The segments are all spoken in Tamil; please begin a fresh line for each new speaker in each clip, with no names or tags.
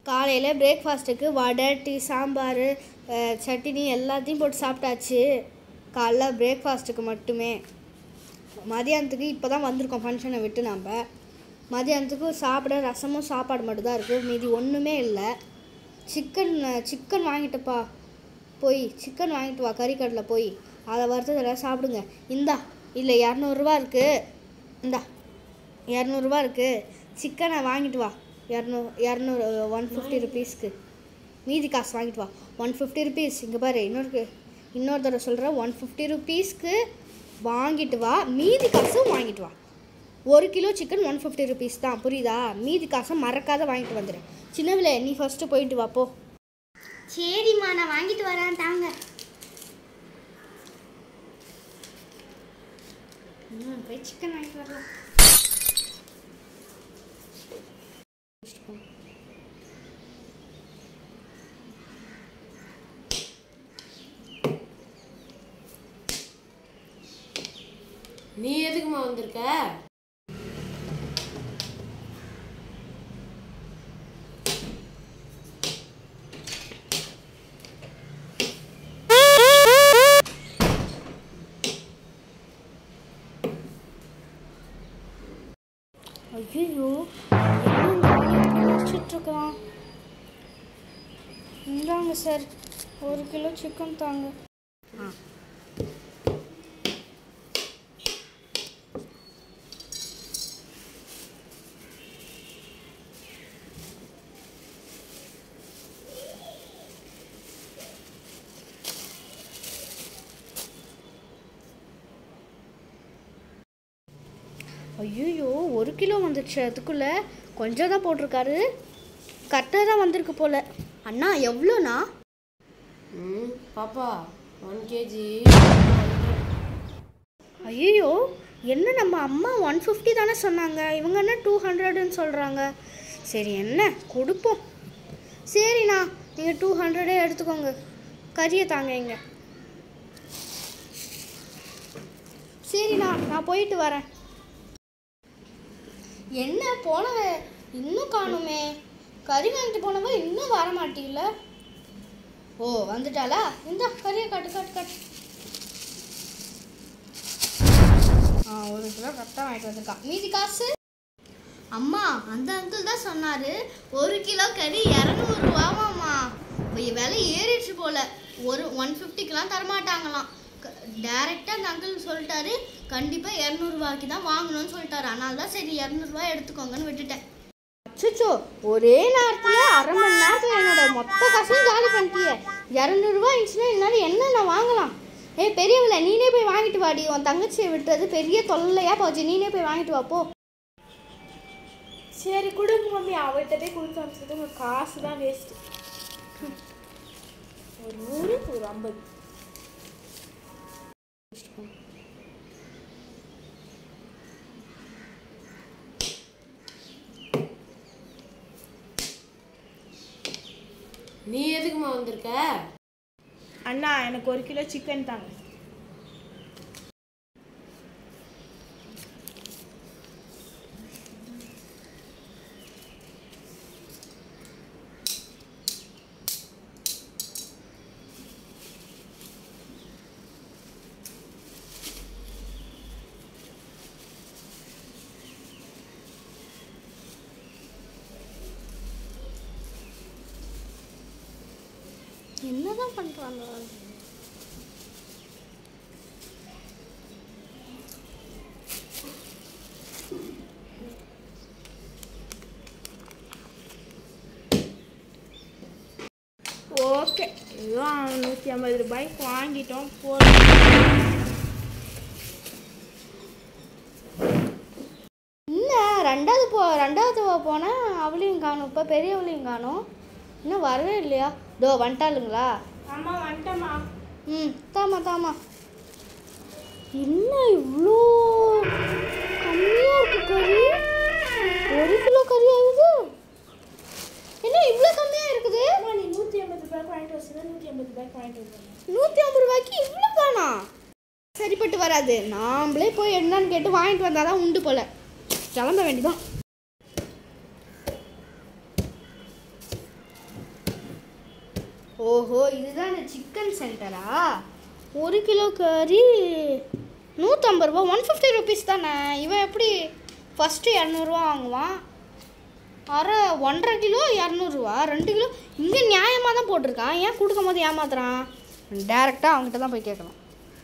காலையில் பிரேக்ஃபாஸ்ட்டுக்கு வடை டீ சாம்பார் அஹ், சட்னி எல்லாத்தையும் போட்டு சாப்பிட்டாச்சு காலைல பிரேக்ஃபாஸ்ட்டுக்கு மட்டுமே மதியானத்துக்கு இப்போ தான் வந்திருக்கோம் ஃபங்க்ஷனை விட்டு நம்ம மதியானத்துக்கு சாப்பிட ரசமும் சாப்பாடு மட்டும் தான் இருக்குது மீதி ஒன்றுமே இல்லை சிக்கன் சிக்கன் வாங்கிட்டப்பா போய் சிக்கன் வாங்கிட்டு வா கறிக்கடையில் போய் அதை வறுத்ததில் சாப்பிடுங்க இந்தா இல்லை இரநூறுவா இருக்குது இந்தா இரநூறுவா இருக்குது சிக்கனை வாங்கிட்டு வா இரநூறு இரநூறு ஒன் ஃபிஃப்டி ருபீஸ்க்கு மீதி காசு வாங்கிட்டு வா ஒன் ஃபிஃப்டி ருபீஸ் இங்கே பாரு இன்னொரு இன்னொரு தடவை சொல்கிறேன் ஒன் ஃபிஃப்டி ருபீஸ்க்கு வாங்கிட்டு வா மீதி காசும் வாங்கிட்டு வா ஒரு kilo chicken one fifty rupees தான் புரியுதா மீதி காசை மறக்காத வாங்கிட்டு வந்துடு சின்னவிலே நீ ஃபஸ்ட்டு போயிட்டு வா போ
சரிம்மா நான் வாங்கிட்டு வரேன் தாங்க
ம், போய் சிக்கன் வாங்கிட்டு வரலாம்
நீ எதுக்குமா வந்திருக்க
ஐயோ வச்சிட்ருக்கான் இந்தாங்க சார் ஒரு கிலோ சிக்கன் தாங்க ஆ ஐயோ ஒரு கிலோ வந்துடுச்சு அதுக்குள்ளே கொஞ்சம் தான் போட்டிருக்காரு கரெக்டாக தான் வந்திருக்கு போல அண்ணா எவ்வளோண்ணா
ம் பாப்பா ஒன் கேஜி
ஐயோ என்ன நம்ம அம்மா ஒன் ஃபிஃப்டி தானே சொன்னாங்க இவங்க என்ன டூ ஹண்ட்ரடுன்னு சொல்கிறாங்க சரி என்ன கொடுப்போம் சரிண்ணா நீங்கள் டூ ஹண்ட்ரடே எடுத்துக்கோங்க கறியை தாங்க இங்க சரிண்ணா நான் போயிட்டு வரேன் என்ன போனவ இன்னும் காணுமே கறி வாங்கிட்டு போனவ இன்னும் வர மாட்டீல்ல ஓ வந்துட்டாளா இந்த கறியை காட்டு காட்டு காட்டு ஆ ஒரு கிலோ கரெக்டாக வாங்கிட்டு வந்திருக்கான் மீதி காசு அம்மா அந்த அங்கிள் தான் சொன்னாரு ஒரு கிலோ கறி இரநூறுவாமாம்மா விலை ஏறிடுச்சு போல ஒரு ஒன் ஃபிஃப்டிக்கெலாம் தரமாட்டாங்களாம் டேரெக்டாக அந்த அங்கிள் சொல்லிட்டாரு கண்டிப்பாக இரநூறுவாய்க்கு தான் வாங்கணும்னு சொல்லிட்டாரு அதனால தான் சரி இரநூறுவா எடுத்துக்கோங்கன்னு விட்டுட்டேன் அச்சோ ஒரே நேரத்தில் அரை மணி நேரத்தில் என்னோட மொத்த காசையும் காலி பண்ணிட்டியே இரநூறுவா இருந்துச்சுன்னா என்னால் என்னென்ன வாங்கலாம் ஏய் பெரியவள நீனே போய் வாங்கிட்டு வாடி உன் தங்கச்சியை விட்டுறது பெரிய தொல்லையா போச்சு நீனே போய் வாங்கிட்டு வா போ
சரி கொடுங்க மம்மி அவர்கிட்ட போய் கொடுத்து அனுப்பிச்சது உங்கள் காசு தான் வேஸ்ட்டு ஒரு நூறு ஒரு ஐம்பது
நீ எதுக்குமா வந்திருக்க
அண்ணா எனக்கு ஒரு கிலோ சிக்கன் தாங்க
என்னதான் பண்றாங்க
ஓகே ஏதோ நூற்றி ஐம்பது ரூபாய்க்கு வாங்கிட்டோம் போதும்
என்ன ரெண்டாவது போ ரெண்டாவது போனால் அவளையும் காணும் இப்போ பெரியவளையும் காணும் இன்னும் வரவே இல்லையா தோ வந்துட்டாளுங்களா
அம்மா வந்துட்டம்மா
ம் தாமா தாமா என்ன இவ்வளோ கம்மியாக இருக்கு கறி ஒரு கிலோ கறி ஆகுது என்ன இவ்வளோ கம்மியாக இருக்குது
அம்மா நீ நூற்றி ஐம்பது ரூபாய்க்கு வாங்கிட்டு வச்சுன்னா நூற்றி ஐம்பது ரூபாய்க்கு வாங்கிட்டு வந்துடுங்க
நூற்றி ஐம்பது ரூபாய்க்கு இவ்வளோ தானா சரிப்பட்டு வராது நாம்ளே போய் என்னன்னு கேட்டு வாங்கிட்டு வந்தால் தான் உண்டு போல கிளம்ப வேண்டியதான் ஓஹோ இதுதான் இந்த சிக்கன் சென்டரா ஒரு கிலோ கறி நூற்றம்பது ரூபா ஒன் ஃபிஃப்டி ருபீஸ் தானே இவன் எப்படி ஃபஸ்ட்டு இரநூறுவா வாங்குவான் அரை ஒன்றரை கிலோ இரநூறுவா ரெண்டு கிலோ இங்கே நியாயமாக தான் போட்டிருக்கான் ஏன் கொடுக்கும் போது ஏமாத்துறான் டேரெக்டாக அவங்ககிட்ட தான் போய் கேட்கணும்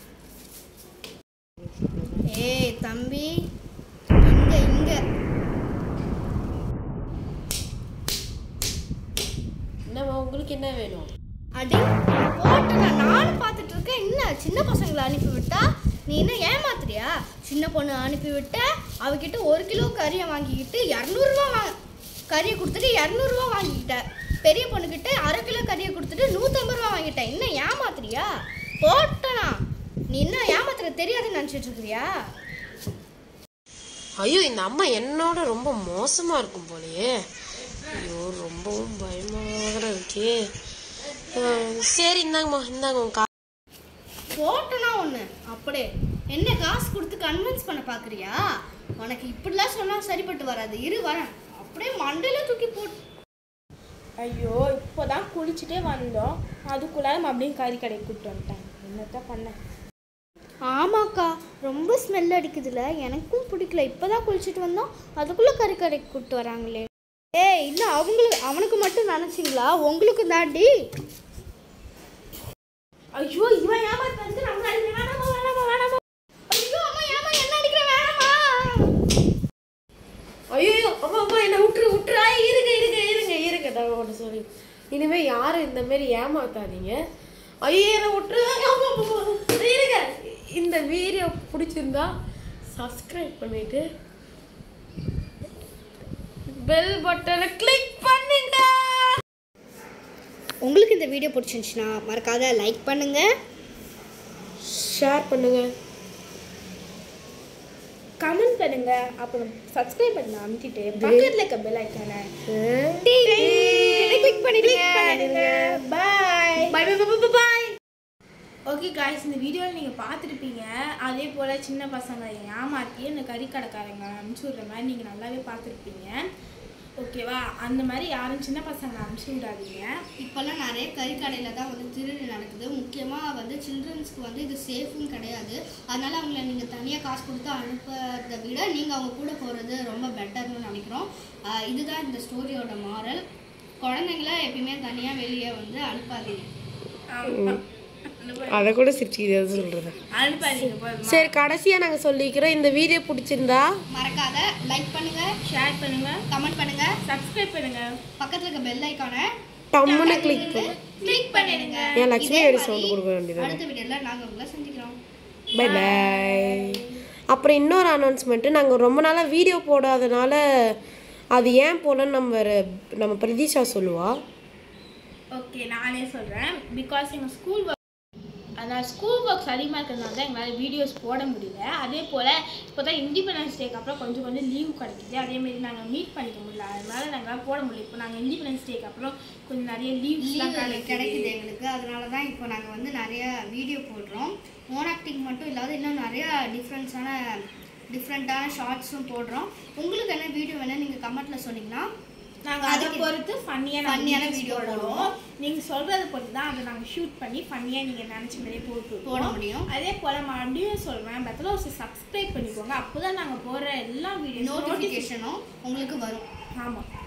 ஏய் தம்பி இங்கே இங்கே
என்னம்மா உங்களுக்கு என்ன வேணும்
அடி போட்டேன் நானும் பார்த்துட்டு இருக்கேன் என்ன சின்ன பசங்களை அனுப்பி விட்டா நீ என்ன ஏமாத்துறியா சின்ன பொண்ணு அனுப்பி விட்ட அவகிட்ட ஒரு கிலோ கறியை வாங்கிக்கிட்டு இரநூறுவா வா கறியை கொடுத்துட்டு இரநூறுவா வாங்கிக்கிட்ட பெரிய பொண்ணுக்கிட்ட அரை கிலோ கறியை கொடுத்துட்டு நூற்றம்பது ரூபா வாங்கிட்டேன் என்ன ஏமாத்துறியா போட்டனா நீ என்ன ஏமாத்துற தெரியாதுன்னு நினச்சிட்டு இருக்கிறியா
ஐயோ இந்த அம்மா என்னோட ரொம்ப மோசமா இருக்கும் போலயே ஐயோ ரொம்பவும் பயமா வேற இருக்கே அஹ், சரி இந்தாங்கம்மா இந்தாங்க உங்க கா-
போட்டனா ஒன்று அப்படியே என்ன காசு கொடுத்து கன்வின்ஸ் பண்ண பார்க்குறியா உனக்கு இப்படிலாம் சொன்னால் சரிப்பட்டு வராது இரு வரேன் அப்படியே மண்டையில தூக்கி போட்டு
ஐயோ இப்போதான் குளிச்சுட்டே வந்தோம் அதுக்குள்ளார மறுபடியும் கறி கடைக்கு கூப்பிட்டு வந்துட்டாங்க என்னத்தான் பண்ண
ஆமாக்கா ரொம்ப ஸ்மெல் அடிக்குதுல எனக்கும் பிடிக்கல இப்போதான் குளிச்சுட்டு வந்தோம் அதுக்குள்ளே கறி கடைக்கு கூப்பிட்டு வராங்களே ஏய் இல்லை அவங்களுக்கு அவனுக்கு மட்டும் நினச்சிங்களா உங்களுக்கு தாண்டி
ஐயோ இவன் ஏமாத்தாச்சு நம்ம அடிக்க வேணாமா வேணாமா வேணாமா
ஐயோ அம்மா ஏமா என்ன அடிக்கிற வேணாமா
ஐயோ அம்மா அம்மா என்ன விட்டுரு விட்டுரு ஆ, இருங்க இருங்க இருங்க இருங்க நான் ஒன்று சொல்லி இனிமே யாரும் இந்த மாதிரி ஏமாத்தாதீங்க ஐயோ என்ன விட்டுரு அம்மா, அம்மா, அம்மா. இருங்க இந்த வீடியோ பிடிச்சிருந்தா சப்ஸ்கிரைப் பண்ணிட்டு பெல் பட்டனை கிளிக் பண்ணுங்க
உங்களுக்கு இந்த வீடியோ பிடிச்சிருந்துச்சுன்னா மறக்காத லைக் பண்ணுங்கள்
ஷேர் பண்ணுங்க
கமெண்ட் பண்ணுங்க அப்புறம் சப்ஸ்கிரைப் பண்ண அமுத்திட்டு பக்கத்துல இருக்க பெல் ஐக்கானை
கிளிக் பண்ணிடுங்க
bye
bye bye bye bye
okay guys இந்த வீடியோவில் நீங்கள் பார்த்துருப்பீங்க அதே போல் சின்ன பசங்க ஏமாற்றி அந்த கறிக்கடைக்காரங்க அனுப்பிச்சி விட்ற மாதிரி நீங்கள் நல்லாவே பார்த்துருப்பீங்க ஓகேவா அந்த மாதிரி யாரும் சின்ன பசங்களை அனுப்பிச்சி விடாதீங்க
இப்போல்லாம் நிறைய கறிக்கடையில் தான் வந்து திருடு நடக்குது முக்கியமாக வந்து சில்ட்ரன்ஸ்க்கு வந்து இது சேஃபும் கிடையாது அதனால் அவங்கள நீங்கள் தனியாக காசு கொடுத்து அனுப்புறதை விட நீங்கள் அவங்க கூட போகிறது ரொம்ப பெட்டர்னு நினைக்கிறோம் ஆஹ் இதுதான் இந்த ஸ்டோரியோட மாரல் குழந்தைங்கள எப்பயுமே தனியாக வெளியே வந்து அனுப்பாதீங்க
அதை கூட சிரிச்சுக்கிது சொல்றது
அனுப்பாதீங்க போதுமா
சரி கடைசியா நாங்க சொல்லிக்கிறோம் இந்த வீடியோ பிடிச்சிருந்தா
மறக்காத லைக் பண்ணுங்கள்
ஷேர் பண்ணுங்கள்
கமெண்ட் பண்ணுங்கள்
சப்ஸ்கிரைப் பண்ணுங்கள்
பக்கத்தில் இருக்க பெல் ஐக்கானை
டம்முன்னு கிளிக் பண்ணு
கிளிக் பண்ணிடுங்க
ஏன் லக்ஷ்மி
இதே
அடி
மாதிரி
சவுண்ட் கொடுக்க வேண்டியது
அடுத்த வீடியோவில் நாங்கள் உங்களை சந்திக்கிறோம்
பை பை அப்புறம் இன்னொரு அனௌன்ஸ்மெண்ட்டு நாங்கள் ரொம்ப நாளாக வீடியோ போடாதனால அது ஏன் போலன்னு நம்ம வேற- நம்ம பிரதீஷா சொல்லுவா
ஓகே நானே சொல்கிறேன் பிகாஸ் எங்கள் ஸ்கூல் ஒர்க் அதனால் ஸ்கூல் ஒர்க்ஸ் அதிகமாக இருக்கிறதுனால தான் எங்களால் வீடியோஸ் போட முடியல அதே போல் இப்போ தான் இண்டிபெண்டன்ஸ் டேக்கு அப்புறம் கொஞ்சம் கொஞ்சம் லீவ் கிடைக்குது அதேமாரி நாங்கள் மீட் பண்ணிக்க முடியல அதனால நாங்கள் போட முடியல இப்போ நாங்கள் இண்டிபெண்டன்ஸ் டேக்கு அப்புறம் கொஞ்சம் நிறைய லீவ்ஸ்லாம்
லீவ் கிடைக்குது எங்களுக்கு அதனால தான் இப்போ நாங்கள் வந்து நிறைய வீடியோ போடுறோம் ஓன் ஆக்டிங் மட்டும் இல்லாத இன்னும் நிறைய டிஃப்ரெண்ட்ஸான டிஃப்ரெண்ட்டான ஷார்ட்ஸும் போடுறோம் உங்களுக்கு என்ன வீடியோ வேணும் நீங்கள் கமெண்ட்டில் சொன்னீங்கன்னா
நாங்கள் அதை பொறுத்து ஃபன்னியாக
funny-யான
ஃபன்னியான
video
வீடியோ போடுவோம் நீங்கள் சொல்கிறத பொறுத்து தான் அதை நாங்கள் ஷூட் பண்ணி ஃபன்னியாக நீங்கள் நினச்ச மாதிரியே போட்டு
போட முடியும்.
அதே போல் மறுபடியும் சொல்கிறேன் பெத்தல ஒரு சப்ஸ்கிரைப் பண்ணிக்கோங்க அப்போ தான் நாங்கள் போடுற எல்லா வீடியோஸ்
நோட்டிஃபிகேஷனும் உங்களுக்கு வரும்
ஆமாம்